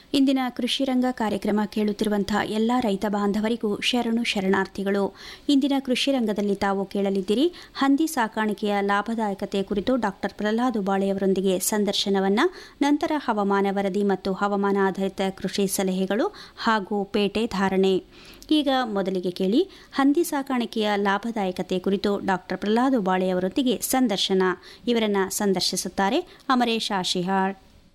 ಇಂದಿನ ಕೃಷಿ ರಂಗ ಕಾರ್ಯಕ್ರಮ ಕೇಳುತ್ತಿರುವಂತಹ ಎಲ್ಲ ರೈತ ಬಾಂಧವರಿಗೂ ಶರಣು ಶರಣಾರ್ಥಿಗಳು ಇಂದಿನ ಕೃಷಿ ರಂಗದಲ್ಲಿ ತಾವು ಕೇಳಲಿದ್ದೀರಿ ಹಂದಿ ಸಾಕಾಣಿಕೆಯ ಲಾಭದಾಯಕತೆ ಕುರಿತು ಡಾಕ್ಟರ್ ಪ್ರಹ್ಲಾದ್ ಉಬಾಳೆಯವರೊಂದಿಗೆ ಸಂದರ್ಶನವನ್ನ ನಂತರ ಹವಾಮಾನ ವರದಿ ಮತ್ತು ಹವಾಮಾನ ಆಧಾರಿತ ಕೃಷಿ ಸಲಹೆಗಳು ಹಾಗೂ ಪೇಟೆ ಧಾರಣೆ ಈಗ ಮೊದಲಿಗೆ ಕೇಳಿ ಹಂದಿ ಸಾಕಾಣಿಕೆಯ ಲಾಭದಾಯಕತೆ ಕುರಿತು ಡಾಕ್ಟರ್ ಪ್ರಹ್ಲಾದ್ ಉಬಾಳೆಯವರೊಂದಿಗೆ ಸಂದರ್ಶನ ಇವರನ್ನ ಸಂದರ್ಶಿಸುತ್ತಾರೆ ಅಮರೇಶ್ ಆಶಿಹಾಳ್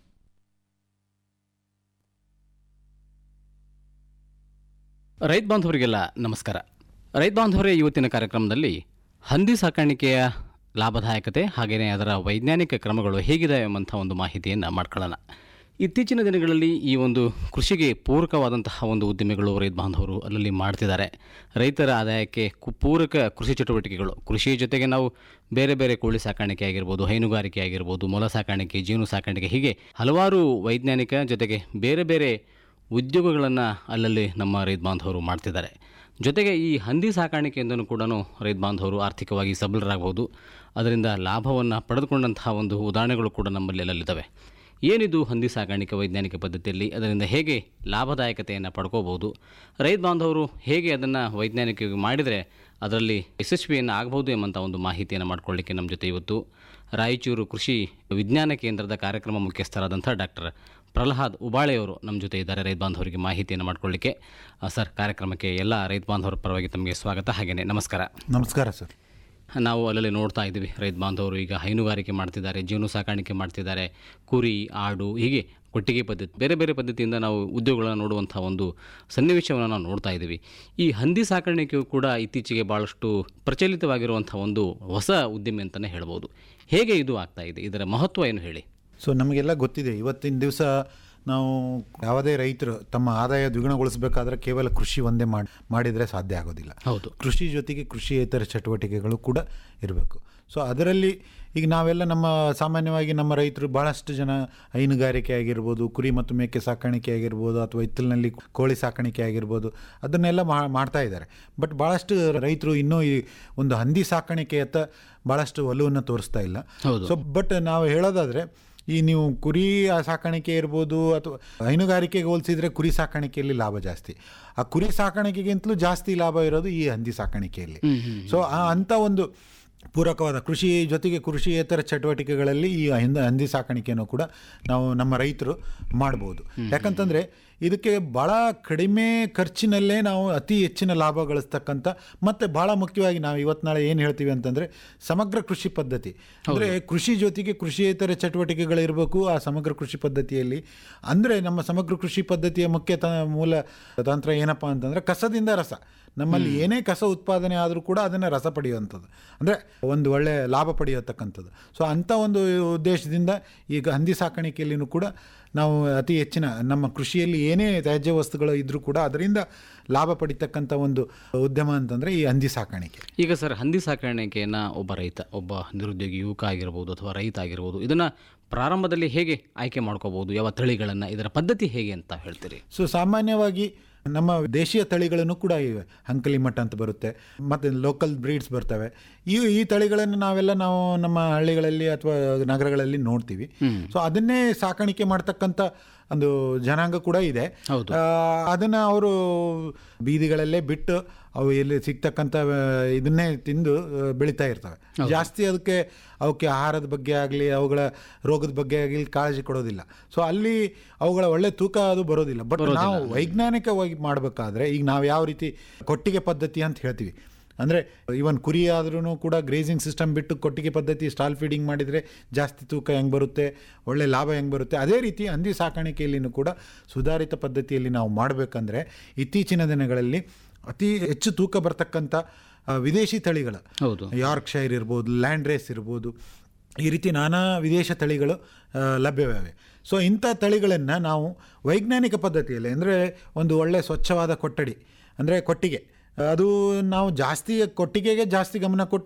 ರೈತ ಬಾಂಧವರಿಗೆಲ್ಲ ನಮಸ್ಕಾರ ರೈತ ಬಾಂಧವರೇ ಇವತ್ತಿನ ಕಾರ್ಯಕ್ರಮದಲ್ಲಿ ಹಂದಿ ಸಾಕಾಣಿಕೆಯ ಲಾಭದಾಯಕತೆ ಹಾಗೆಯೇ ಅದರ ವೈಜ್ಞಾನಿಕ ಕ್ರಮಗಳು ಹೇಗಿದೆ ಎಂಬಂಥ ಒಂದು ಮಾಹಿತಿಯನ್ನು ಮಾಡ್ಕೊಳ್ಳೋಣ ಇತ್ತೀಚಿನ ದಿನಗಳಲ್ಲಿ ಈ ಒಂದು ಕೃಷಿಗೆ ಪೂರಕವಾದಂತಹ ಒಂದು ಉದ್ದಿಮೆಗಳು ರೈತ ಬಾಂಧವರು ಅಲ್ಲಲ್ಲಿ ಮಾಡ್ತಿದ್ದಾರೆ ರೈತರ ಆದಾಯಕ್ಕೆ ಕು- ಪೂರಕ ಕೃಷಿ ಚಟುವಟಿಕೆಗಳು ಕೃಷಿ ಜೊತೆಗೆ ನಾವು ಬೇರೆ ಬೇರೆ ಕೋಳಿ ಸಾಕಾಣಿಕೆ ಆಗಿರ್ಬೋದು ಹೈನುಗಾರಿಕೆ ಆಗಿರ್ಬೋದು ಮೊಲ ಸಾಕಾಣಿಕೆ ಜೀನು ಸಾಕಾಣಿಕೆ ಹೀಗೆ ಹಲವಾರು ವೈಜ್ಞಾನಿಕ ಜೊತೆಗೆ ಬೇರೆ ಬೇರೆ ಉದ್ಯೋಗಗಳನ್ನು ಅಲ್ಲಲ್ಲಿ ನಮ್ಮ ರೈತ ಬಾಂಧವರು ಮಾಡ್ತಿದ್ದಾರೆ ಜೊತೆಗೆ ಈ ಹಂದಿ ಸಾಕಾಣಿಕೆಯಿಂದನೂ ಕೂಡ ರೈತ ಬಾಂಧವರು ಆರ್ಥಿಕವಾಗಿ ಸಬಲರಾಗಬಹುದು ಅದರಿಂದ ಲಾಭವನ್ನು ಪಡೆದುಕೊಂಡಂತಹ ಒಂದು ಉದಾಹರಣೆಗಳು ಕೂಡ ನಮ್ಮಲ್ಲಿ ಅಲ್ಲಲ್ಲಿದ್ದಾವೆ ಏನಿದು ಹಂದಿ ಸಾಕಾಣಿಕೆ ವೈಜ್ಞಾನಿಕ ಪದ್ಧತಿಯಲ್ಲಿ ಅದರಿಂದ ಹೇಗೆ ಲಾಭದಾಯಕತೆಯನ್ನು ಪಡ್ಕೋಬಹುದು ರೈತ ಬಾಂಧವರು ಹೇಗೆ ಅದನ್ನು ವೈಜ್ಞಾನಿಕವಾಗಿ ಮಾಡಿದರೆ ಅದರಲ್ಲಿ ಯಶಸ್ವಿಯನ್ನು ಆಗಬಹುದು ಎಂಬಂಥ ಒಂದು ಮಾಹಿತಿಯನ್ನು ಮಾಡ್ಕೊಳ್ಳಿಕ್ಕೆ ನಮ್ಮ ಜೊತೆ ಇವತ್ತು ರಾಯಚೂರು ಕೃಷಿ ವಿಜ್ಞಾನ ಕೇಂದ್ರದ ಕಾರ್ಯಕ್ರಮ ಮುಖ್ಯಸ್ಥರಾದಂಥ ಡಾಕ್ಟರ್ ಪ್ರಹ್ಲಾದ್ ಉಬಾಳೆಯವರು ನಮ್ಮ ಜೊತೆ ಇದ್ದಾರೆ ರೈತ ಬಾಂಧವರಿಗೆ ಮಾಹಿತಿಯನ್ನು ಮಾಡ್ಕೊಳ್ಳಿಕ್ಕೆ ಆ, ಸರ್ ಕಾರ್ಯಕ್ರಮಕ್ಕೆ ಎಲ್ಲ ರೈತ ಬಾಂಧವರ ಪರವಾಗಿ ತಮಗೆ ಸ್ವಾಗತ ಹಾಗೆಯೇ ನಮಸ್ಕಾರ ನಮಸ್ಕಾರ ಸರ್ ನಾವು ಅಲ್ಲಲ್ಲಿ ನೋಡ್ತಾ ಇದ್ದೀವಿ ರೈತ ಬಾಂಧವರು ಈಗ ಹೈನುಗಾರಿಕೆ ಮಾಡ್ತಿದ್ದಾರೆ ಜೀವನ ಸಾಕಾಣಿಕೆ ಮಾಡ್ತಿದ್ದಾರೆ ಕುರಿ ಆಡು ಹೀಗೆ ಕೊಟ್ಟಿಗೆ ಪದ್ಧತಿ ಬೇರೆ ಬೇರೆ ಪದ್ಧತಿಯಿಂದ ನಾವು ಉದ್ಯೋಗಗಳನ್ನು ನೋಡುವಂಥ ಒಂದು ಸನ್ನಿವೇಶವನ್ನು ನಾವು ನೋಡ್ತಾ ಇದ್ದೀವಿ ಈ ಹಂದಿ ಸಾಕಾಣಿಕೆಯು ಕೂಡ ಇತ್ತೀಚೆಗೆ ಭಾಳಷ್ಟು ಪ್ರಚಲಿತವಾಗಿರುವಂಥ ಒಂದು ಹೊಸ ಉದ್ಯಮ ಅಂತಲೇ ಹೇಳ್ಬೋದು ಹೇಗೆ ಇದು ಆಗ್ತಾ ಇದೆ ಇದರ ಮಹತ್ವ ಏನು ಹೇಳಿ ಸೊ ನಮಗೆಲ್ಲ ಗೊತ್ತಿದೆ ಇವತ್ತಿನ ದಿವಸ ನಾವು ಯಾವುದೇ ರೈತರು ತಮ್ಮ ಆದಾಯ ದ್ವಿಗುಣಗೊಳಿಸಬೇಕಾದ್ರೆ ಕೇವಲ ಕೃಷಿ ಒಂದೇ ಮಾಡಿ ಮಾಡಿದರೆ ಸಾಧ್ಯ ಆಗೋದಿಲ್ಲ ಹೌದು ಕೃಷಿ ಜೊತೆಗೆ ಕೃಷಿಯೇತರ ಚಟುವಟಿಕೆಗಳು ಕೂಡ ಇರಬೇಕು ಸೊ ಅದರಲ್ಲಿ ಈಗ ನಾವೆಲ್ಲ ನಮ್ಮ ಸಾಮಾನ್ಯವಾಗಿ ನಮ್ಮ ರೈತರು ಭಾಳಷ್ಟು ಜನ ಹೈನುಗಾರಿಕೆ ಆಗಿರ್ಬೋದು ಕುರಿ ಮತ್ತು ಮೇಕೆ ಸಾಕಾಣಿಕೆ ಆಗಿರ್ಬೋದು ಅಥವಾ ಹಿತ್ತಲಿನಲ್ಲಿ ಕೋಳಿ ಸಾಕಾಣಿಕೆ ಆಗಿರ್ಬೋದು ಅದನ್ನೆಲ್ಲ ಮಾ ಮಾಡ್ತಾ ಇದ್ದಾರೆ ಬಟ್ ಭಾಳಷ್ಟು ರೈತರು ಇನ್ನೂ ಈ ಒಂದು ಹಂದಿ ಸಾಕಾಣಿಕೆಯತ್ತ ಭಾಳಷ್ಟು ಒಲವನ್ನು ತೋರಿಸ್ತಾ ಇಲ್ಲ ಹೌದು. ಸೊ ಬಟ್ ನಾವು ಹೇಳೋದಾದರೆ ಈ ನೀವು ಕುರಿ ಸಾಕಾಣಿಕೆ ಇರ್ಬೋದು ಅಥವಾ ಹೈನುಗಾರಿಕೆಗೆ ಹೋಲಿಸಿದ್ರೆ ಕುರಿ ಸಾಕಾಣಿಕೆಯಲ್ಲಿ ಲಾಭ ಜಾಸ್ತಿ ಆ ಕುರಿ ಸಾಕಾಣಿಕೆಗಿಂತಲೂ ಜಾಸ್ತಿ ಲಾಭ ಇರೋದು ಈ ಹಂದಿ ಸಾಕಾಣಿಕೆಯಲ್ಲಿ ಸೊ ಆ ಅಂಥ ಒಂದು ಪೂರಕವಾದ ಕೃಷಿ ಜೊತೆಗೆ ಕೃಷಿಯೇತರ ಚಟುವಟಿಕೆಗಳಲ್ಲಿ ಈ ಹಿಂದ ಹಂದಿ ಸಾಕಾಣಿಕೆಯನ್ನು ಕೂಡ ನಾವು ನಮ್ಮ ರೈತರು ಮಾಡ್ಬೋದು ಯಾಕಂತಂದರೆ ಇದಕ್ಕೆ ಭಾಳ ಕಡಿಮೆ ಖರ್ಚಿನಲ್ಲೇ ನಾವು ಅತಿ ಹೆಚ್ಚಿನ ಲಾಭ ಗಳಿಸ್ತಕ್ಕಂಥ ಮತ್ತು ಭಾಳ ಮುಖ್ಯವಾಗಿ ನಾವು ಇವತ್ತು ನಾಳೆ ಏನು ಹೇಳ್ತೀವಿ ಅಂತಂದರೆ ಸಮಗ್ರ ಕೃಷಿ ಪದ್ಧತಿ ಅಂದರೆ ಕೃಷಿ ಜೊತೆಗೆ ಕೃಷಿಯೇತರ ಚಟುವಟಿಕೆಗಳಿರಬೇಕು ಆ ಸಮಗ್ರ ಕೃಷಿ ಪದ್ಧತಿಯಲ್ಲಿ ಅಂದರೆ ನಮ್ಮ ಸಮಗ್ರ ಕೃಷಿ ಪದ್ಧತಿಯ ಮುಖ್ಯ ತ ಮೂಲ ತಂತ್ರ ಏನಪ್ಪ ಅಂತಂದರೆ ಕಸದಿಂದ ರಸ ನಮ್ಮಲ್ಲಿ ಏನೇ ಕಸ ಉತ್ಪಾದನೆ ಆದರೂ ಕೂಡ ಅದನ್ನು ರಸ ಪಡೆಯುವಂಥದ್ದು ಅಂದರೆ ಒಂದು ಒಳ್ಳೆಯ ಲಾಭ ಪಡೆಯತಕ್ಕಂಥದ್ದು ಸೊ ಅಂಥ ಒಂದು ಉದ್ದೇಶದಿಂದ ಈಗ ಹಂದಿ ಸಾಕಾಣಿಕೆಯಲ್ಲಿನೂ ಕೂಡ ನಾವು ಅತಿ ಹೆಚ್ಚಿನ ನಮ್ಮ ಕೃಷಿಯಲ್ಲಿ ಏನೇ ತ್ಯಾಜ್ಯ ವಸ್ತುಗಳು ಇದ್ದರೂ ಕೂಡ ಅದರಿಂದ ಲಾಭ ಪಡಿತಕ್ಕಂಥ ಒಂದು ಉದ್ಯಮ ಅಂತಂದರೆ ಈ ಹಂದಿ ಸಾಕಾಣಿಕೆ ಈಗ ಸರ್ ಹಂದಿ ಸಾಕಾಣಿಕೆಯನ್ನು ಒಬ್ಬ ರೈತ ಒಬ್ಬ ನಿರುದ್ಯೋಗಿ ಯುವಕ ಆಗಿರ್ಬೋದು ಅಥವಾ ರೈತ ಆಗಿರ್ಬೋದು ಇದನ್ನು ಪ್ರಾರಂಭದಲ್ಲಿ ಹೇಗೆ ಆಯ್ಕೆ ಮಾಡ್ಕೋಬೋದು ಯಾವ ತಳಿಗಳನ್ನು ಇದರ ಪದ್ಧತಿ ಹೇಗೆ ಅಂತ ಹೇಳ್ತೀರಿ ಸೊ ಸಾಮಾನ್ಯವಾಗಿ ನಮ್ಮ ದೇಶೀಯ ತಳಿಗಳನ್ನು ಕೂಡ ಇವೆ ಅಂಕಲಿ ಮಠ ಅಂತ ಬರುತ್ತೆ ಮತ್ತು ಲೋಕಲ್ ಬ್ರೀಡ್ಸ್ ಬರ್ತವೆ ಈ ಈ ತಳಿಗಳನ್ನು ನಾವೆಲ್ಲ ನಾವು ನಮ್ಮ ಹಳ್ಳಿಗಳಲ್ಲಿ ಅಥವಾ ನಗರಗಳಲ್ಲಿ ನೋಡ್ತೀವಿ ಸೊ ಅದನ್ನೇ ಸಾಕಾಣಿಕೆ ಮಾಡ್ತಕ್ಕಂಥ ಒಂದು ಜನಾಂಗ ಕೂಡ ಇದೆ ಹೌದು. ಆ, ಅದನ್ನ ಅವರು ಬೀದಿಗಳಲ್ಲೇ ಬಿಟ್ಟು ಅವು ಎಲ್ಲಿ ಸಿಗ್ತಕ್ಕಂಥ ಆ, ಇದನ್ನೇ ತಿಂದು ಆ, ಬೆಳೀತಾ ಇರ್ತವೆ ಜಾಸ್ತಿ ಅದಕ್ಕೆ ಅವಕ್ಕೆ ಆಹಾರದ ಬಗ್ಗೆ ಆಗಲಿ ಅವುಗಳ ರೋಗದ ಬಗ್ಗೆ ಆಗಲಿ ಕಾಳಜಿ ಕೊಡೋದಿಲ್ಲ ಸೊ ಅಲ್ಲಿ ಅವುಗಳ ಒಳ್ಳೆ ತೂಕ ಅದು ಬರೋದಿಲ್ಲ ಬಟ್ ನಾವು ವೈಜ್ಞಾನಿಕವಾಗಿ ಮಾಡಬೇಕಾದ್ರೆ ಈಗ ನಾವು ಯಾವ ರೀತಿ ಕೊಟ್ಟಿಗೆ ಪದ್ಧತಿ ಅಂತ ಹೇಳ್ತೀವಿ ಅಂದರೆ ಇವನ್ ಕುರಿ ಆದ್ರೂ ಕೂಡ ಗ್ರೇಸಿಂಗ್ ಸಿಸ್ಟಮ್ ಬಿಟ್ಟು ಕೊಟ್ಟಿಗೆ ಪದ್ಧತಿ ಸ್ಟಾಲ್ ಫೀಡಿಂಗ್ ಮಾಡಿದರೆ ಜಾಸ್ತಿ ತೂಕ ಹೆಂಗೆ ಬರುತ್ತೆ ಒಳ್ಳೆ ಲಾಭ ಹೆಂಗೆ ಬರುತ್ತೆ ಅದೇ ರೀತಿ ಹಂದಿ ಸಾಕಾಣಿಕೆಯಲ್ಲಿನೂ ಕೂಡ ಸುಧಾರಿತ ಪದ್ಧತಿಯಲ್ಲಿ ನಾವು ಮಾಡಬೇಕಂದ್ರೆ ಇತ್ತೀಚಿನ ದಿನಗಳಲ್ಲಿ ಅತಿ ಹೆಚ್ಚು ತೂಕ ಬರ್ತಕ್ಕಂಥ ಆ, ವಿದೇಶಿ ತಳಿಗಳು ಹೌದು ಯಾರ್ಕ್ ಶೈರ್ ಇರ್ಬೋದು ಲ್ಯಾಂಡ್ ರೇಸ್ ಇರ್ಬೋದು ಈ ರೀತಿ ನಾನಾ ವಿದೇಶ ತಳಿಗಳು ಆ, ಲಭ್ಯವಿವೆ ಸೊ ಇಂಥ ತಳಿಗಳನ್ನು ನಾವು ವೈಜ್ಞಾನಿಕ ಪದ್ಧತಿಯಲ್ಲಿ ಅಂದರೆ ಒಂದು ಒಳ್ಳೆ ಸ್ವಚ್ಛವಾದ ಕೊಠಡಿ ಅಂದರೆ ಕೊಟ್ಟಿಗೆ ಅದು ನಾವು ಜಾಸ್ತಿ ಕೊಟ್ಟಿಗೆಗೆ ಜಾಸ್ತಿ ಗಮನ ಕೊಟ್ಟು